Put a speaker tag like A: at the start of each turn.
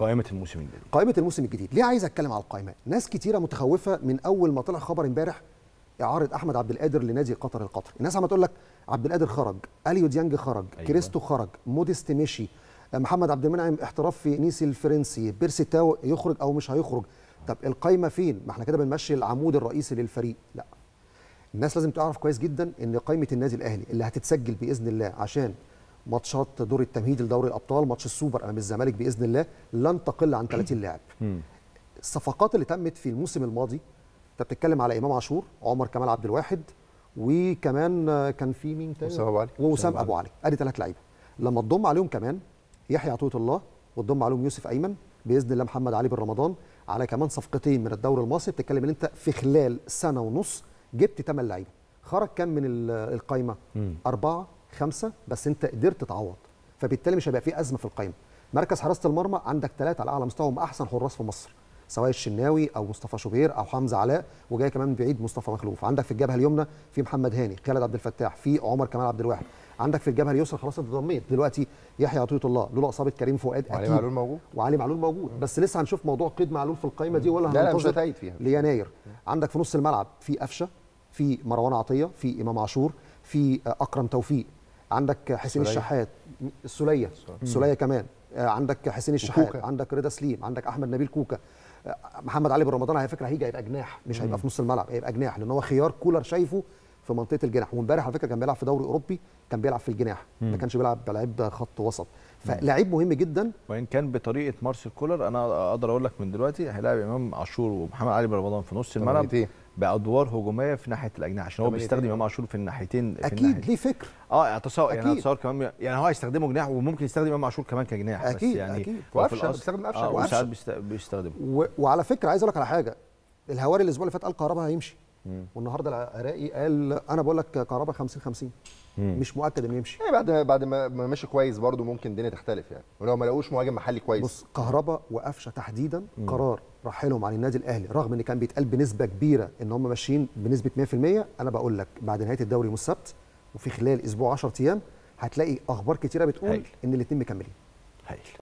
A: قائمه الموسم الجديد
B: قائمه الموسم الجديد ليه عايز اتكلم على القائمه ناس كتيره متخوفه من اول ما طلع خبر امبارح اعاره احمد عبد القادر لنادي قطر القطري الناس عم تقول لك عبد القادر خرج اليو ديانج خرج
A: أيوة.
B: أيوة. كريستو خرج موديست مشي محمد عبد المنعم احتراف في نيسي الفرنسي بيرسي تاو يخرج او مش هيخرج طب القايمه فين ما احنا كده بنمشي العمود الرئيسي للفريق لا الناس لازم تعرف كويس جدا ان قائمه النادي الاهلي اللي هتتسجل باذن الله عشان ماتشات دور التمهيد لدوري الابطال ماتش السوبر امام الزمالك باذن الله لن تقل عن 30 لاعب الصفقات اللي تمت في الموسم الماضي انت بتتكلم على امام عاشور عمر كمال عبد الواحد وكمان آه، كان في مين تاني
C: وسام أبو علي.
B: ووسام ابو علي ادي ثلاث لعيبه لما تضم عليهم كمان يحيى عطيه الله وتضم عليهم يوسف ايمن باذن الله محمد علي بن رمضان على كمان صفقتين من الدوري المصري بتتكلم ان انت في خلال سنه ونص جبت ثمان لعيبه خرج كام من ال- القايمه اربعه خمسه بس انت قدرت تعوض فبالتالي مش هيبقى في ازمه في القايمه مركز حراسه المرمى عندك ثلاثه على اعلى مستوى هم احسن حراس في مصر سواء الشناوي او مصطفى شوبير او حمزه علاء وجاي كمان من بعيد مصطفى مخلوف عندك في الجبهه اليمنى في محمد هاني خالد عبد الفتاح في عمر كمال عبد الواحد عندك في الجبهه اليسرى خلاص انت ضميت دلوقتي يحيى عطيه الله لولا اصابه كريم فؤاد
C: وعلي
B: اكيد
C: معلول موجود
B: وعلي معلول موجود بس لسه هنشوف موضوع قيد معلول في القائمه دي ولا
C: لا، لا، مش
B: هننتظر
C: هتعيد فيها.
B: ليناير عندك في نص الملعب في قفشه في مروان عطيه في امام عاشور في آه، اكرم توفيق عندك حسين
C: السولية.
B: الشحات السوليه السوليه كمان آه، عندك حسين الشحات
C: وكوكا.
B: عندك رضا سليم عندك احمد نبيل كوكا آه، محمد علي بن رمضان على فكره هيجي هيبقى جناح مش هيبقى في نص الملعب هيبقى جناح لان هو خيار كولر شايفه في منطقه الجناح وامبارح على فكره كان بيلعب في دوري اوروبي كان بيلعب في الجناح ما كانش بيلعب لعيب خط وسط فلاعيب مهم جدا
A: وان كان بطريقه مارسيل كولر انا اقدر اقول لك من دلوقتي هيلاعب امام عاشور ومحمد علي بن رمضان في نص الملعب
C: تمانيتين.
A: بادوار هجوميه في ناحيه الاجنحه عشان هو
C: تمانيتين.
A: بيستخدم امام عاشور في الناحيتين في
B: اكيد
A: الناحية.
B: ليه فكر
A: اه اتصور يعني
B: أكيد.
A: اتصور كمان يعني هو هيستخدمه جناح وممكن يستخدم امام عاشور كمان كجناح
B: أكيد،
A: بس يعني
B: أكيد.
A: هو في
C: وقفشة،
A: الأصل-
C: بيستخدم قفشة.
A: اه
B: وقفشة.
A: وساعات بيست- بيستخدمه
B: و... وعلى فكره عايز اقول لك على حاجه الهواري الاسبوع اللي فات قال كهربا هيمشي والنهارده العراقي قال انا بقول لك كهربا 50 50 مش مؤكد انه يمشي
C: يعني بعد بعد ما ما مشي كويس برضو ممكن الدنيا تختلف يعني ولو ما لقوش مهاجم محلي كويس
B: بص كهربا وقفشه تحديدا قرار رحيلهم عن النادي الاهلي رغم ان كان بيتقال بنسبه كبيره ان هم ماشيين بنسبه 100% انا بقول لك بعد نهايه الدوري يوم السبت وفي خلال اسبوع 10 ايام هتلاقي اخبار كتيره بتقول
A: هايل.
B: ان الاثنين مكملين
A: هايل